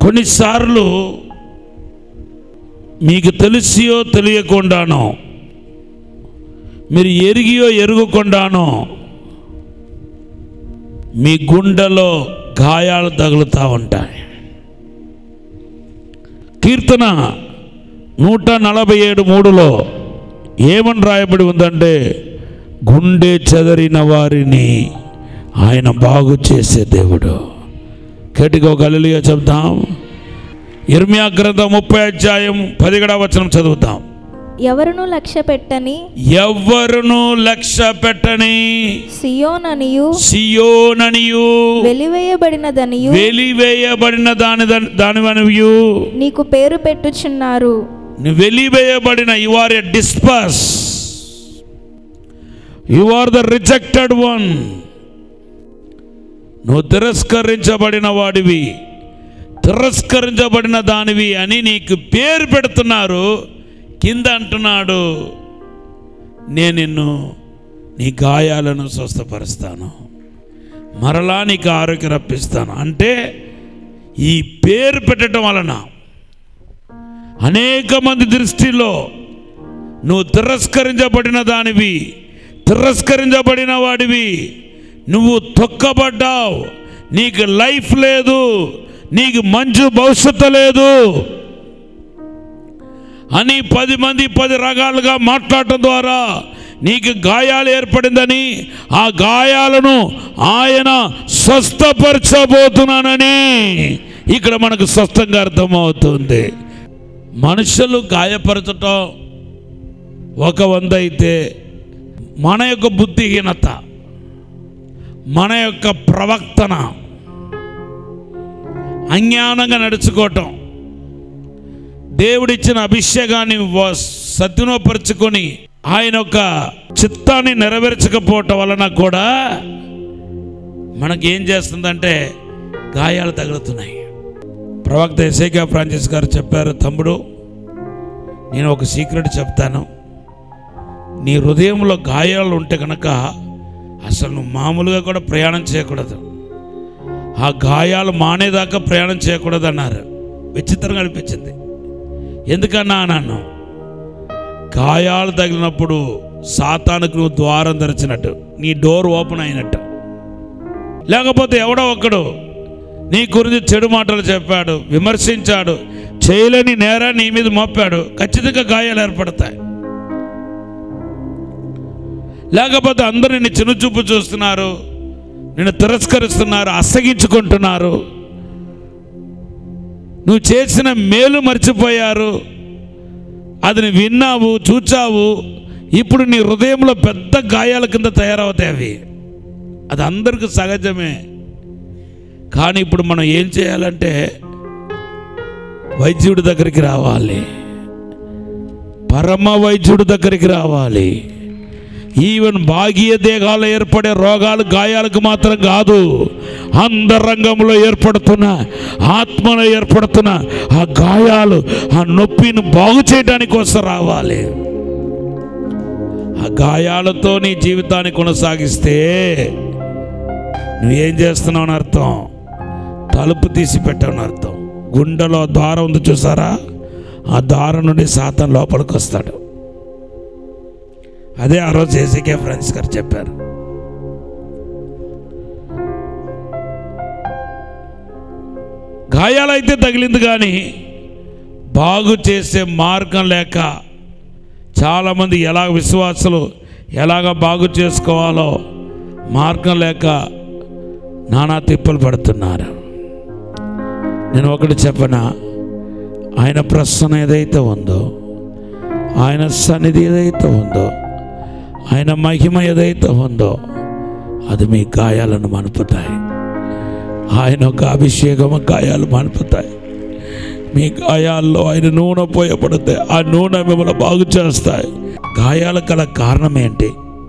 కొన్నిసార్లు మీకు తెలిసియో తెలియకుండానో మీరు ఎరిగియో ఎరుగుకుండానో మీ గుండెలో గాయాలు తగులుతూ ఉంటాయి కీర్తన నూట నలభై ఏడు మూడులో ఏమని రాయబడి ఉందంటే గుండె చెదరిన వారిని ఆయన బాగు చేసే దేవుడు కేటికో గలిలియో చెప్తాం ఇర్మియా గ్రంథం ముప్పై అధ్యాయం పదిహేడవ వచనం చదువుతాం ఎవరును లక్ష్య పెట్టని ఎవ్వరును లక్ష్య పెట్టని సియోననియు సియోననియు వెలివేయబడినదనియు వెలివేయబడిన దాని దానివనియు నీకు పేరు పెట్టుచున్నారు వెలివేయబడిన you are a disperse you are the rejected one నువ్వు తిరస్కరించబడిన వాడివి తిరస్కరించబడిన దానివి అని నీకు పేరు పెడుతున్నారు కింద అంటున్నాడు నేను నిన్ను నీ గాయాలను స్వస్థపరుస్తాను మరలా నీకు ఆరోగ్యం రప్పిస్తాను అంటే ఈ పేరు పెట్టడం వలన అనేక మంది దృష్టిలో నువ్వు తిరస్కరించబడిన దానివి తిరస్కరించబడిన వాడివి నువ్వు తొక్కబడ్డావు నీకు లైఫ్ లేదు నీకు మంచి భవిష్యత్తు లేదు అని పది మంది పది రకాలుగా మాట్లాడటం ద్వారా నీకు గాయాలు ఏర్పడిందని ఆ గాయాలను ఆయన స్వస్థపరచబోతున్నానని ఇక్కడ మనకు స్పష్టంగా అర్థమవుతుంది మనుషులు గాయపరచటం ఒక వంద అయితే మన యొక్క బుద్ధిహీనత మన యొక్క ప్రవక్తన అజ్ఞానంగా నడుచుకోవటం దేవుడిచ్చిన అభిషేకాన్ని వ- సద్వినియోగపరుచుకొని ఆయన యొక్క చిత్తాన్ని నెరవేర్చకపోవటం వలన కూడా మనకేం చేస్తుందంటే గాయాలు తగులుతున్నాయి ప్రవక్త ఎసేకా ఫ్రాన్సిస్ గారు చెప్పారు తమ్ముడు నేను ఒక సీక్రెట్ చెప్తాను నీ హృదయంలో గాయాలు ఉంటే కనుక అసలు నువ్వు మామూలుగా కూడా ప్రయాణం చేయకూడదు ఆ గాయాలు మానేదాకా ప్రయాణం చేయకూడదు అన్నారు విచిత్రంగా అనిపించింది ఎందుకన్నా అన్నాను గాయాలు తగిలినప్పుడు సాతానుకు నువ్వు ద్వారం తెరిచినట్టు నీ డోర్ ఓపెన్ అయినట్టు లేకపోతే ఎవడో ఒక్కడు నీ గురించి చెడు మాటలు చెప్పాడు విమర్శించాడు చేయలేని నేరాన్ని నీ మీద మోపాడు ఖచ్చితంగా గాయాలు ఏర్పడతాయి లేకపోతే అందరూ నిన్ను చిన్నచూపు చూస్తున్నారు నిన్ను తిరస్కరిస్తున్నారు అసగించుకుంటున్నారు నువ్వు చేసిన మేలు మర్చిపోయారు అది నువ్వు విన్నావు చూచావు ఇప్పుడు నీ హృదయంలో పెద్ద గాయాల కింద తయారవుతాయి అవి అది అందరికీ సహజమే కానీ ఇప్పుడు మనం ఏం చేయాలంటే వైద్యుడి దగ్గరికి రావాలి పరమ వైద్యుడి దగ్గరికి రావాలి ఈవెన్ భాగీయ దేహాలు ఏర్పడే రోగాలు గాయాలకు మాత్రం కాదు అంతరంగంలో ఏర్పడుతున్న ఆత్మలో ఏర్పడుతున్న ఆ గాయాలు ఆ నొప్పిని బాగు చేయడానికి కోసం రావాలి ఆ గాయాలతో నీ జీవితాన్ని కొనసాగిస్తే నువ్వేం చేస్తున్నావు అని అర్థం తలుపు తీసి పెట్టావని అర్థం గుండెలో ద్వారం ఉంది చూసారా ఆ ద్వారం నుండి సాతం లోపలికి వస్తాడు అదే ఆ రోజు ఏసీకే ఫ్రెండ్స్ గారు చెప్పారు గాయాలైతే తగిలింది కానీ బాగు చేసే మార్గం లేక చాలామంది ఎలా విశ్వాసులు ఎలాగ బాగు చేసుకోవాలో మార్గం లేక నానా తిప్పలు పడుతున్నారు నేను ఒకటి చెప్పనా ఆయన ప్రశ్న ఏదైతే ఉందో ఆయన సన్నిధి ఏదైతే ఉందో ఆయన మహిమ ఏదైతే ఉందో అది మీ గాయాలను మనుపుతాయి ఆయన ఒక అభిషేకం గాయాలు మనుపుతాయి మీ గాయాల్లో ఆయన నూనె పోయబడితే ఆ నూనె మిమ్మల్ని బాగు చేస్తాయి గాయాలు గల కారణం ఏంటి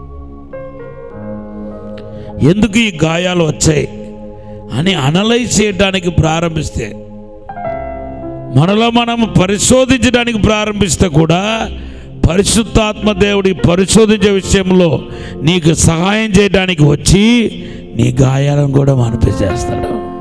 ఎందుకు ఈ గాయాలు వచ్చాయి అని అనలైజ్ చేయడానికి ప్రారంభిస్తే మనలో మనం పరిశోధించడానికి ప్రారంభిస్తే కూడా పరిశుద్ధాత్మ దేవుడి పరిశోధించే విషయంలో నీకు సహాయం చేయడానికి వచ్చి నీ గాయాలను కూడా మనిపించేస్తాడు